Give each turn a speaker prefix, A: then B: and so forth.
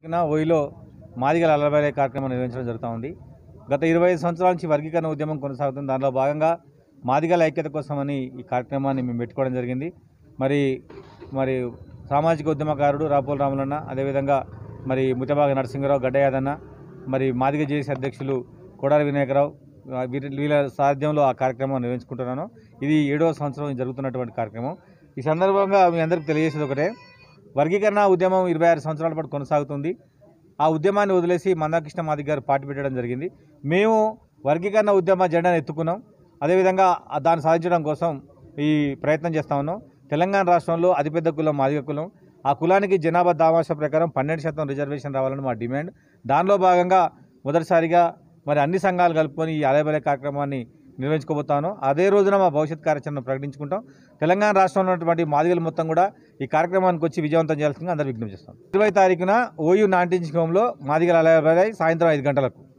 A: నా ఓయిలో మాదిగల అలబలే కార్యక్రమం నిర్వహించడం జరుగుతూ ఉంది గత ఇరవై ఐదు సంవత్సరాల నుంచి వర్గీకరణ ఉద్యమం కొనసాగుతుంది దానిలో భాగంగా మాదిగల ఐక్యత కోసమని ఈ కార్యక్రమాన్ని మేము పెట్టుకోవడం జరిగింది మరి మరి సామాజిక ఉద్యమకారుడు రాపోల్ రాములన్న అదేవిధంగా మరి ముతబాగ నరసింహరావు గడ్డయాదన్న మరి మాదిగ జేసీ అధ్యక్షులు కొడారి వినాయకరావు ఆ, వీరి వీళ్ళ సారథ్యంలో ఆ కార్యక్రమం నిర్వహించుకుంటున్నాను ఇది ఏడవ సంవత్సరం జరుగుతున్నటువంటి కార్యక్రమం ఈ సందర్భంగా మీ అందరికీ తెలియజేసేది ఒకటే వర్గీకరణ ఉద్యమం ఇరవై ఆరు సంవత్సరాల పాటు కొనసాగుతుంది ఆ ఉద్యమాన్ని వదిలేసి మందాకృష్ణ మాదిగ గారు పార్టీ పెట్టడం జరిగింది మేము వర్గీకరణ ఉద్యమ జెండాను ఎత్తుకున్నాం అదేవిధంగా ఆ దాన్ని సాధించడం కోసం ఈ ప్రయత్నం చేస్తా ఉన్నాం తెలంగాణ రాష్ట్రంలో అతిపెద్ద కులం మాదిగ కులం ఆ కులానికి జనాభా దామాష ప్రకారం పన్నెండు శాతం రిజర్వేషన్ రావాలని మా డిమాండ్ దానిలో భాగంగా మొదటిసారిగా మరి అన్ని సంఘాలు కలుపుకొని ఈ అలయబలే కార్యక్రమాన్ని నిర్వహించుకోబోతాను అదే రోజున మా భవిష్యత్ కార్యాచరణ ప్రకటించుకుంటాం తెలంగాణ రాష్ట్రంలో ఉన్నటువంటి మాదిగలు మొత్తం కూడా ఈ కార్యక్రమానికి వచ్చి విజయవంతం చేయాల్సిందిగా అందరూ విజ్ఞప్తి చేస్తాం ఇరవై తారీఖున ఓయూ నాంటించి హోంలో మాదిగల అలయబలై సాయంత్రం ఐదు గంటలకు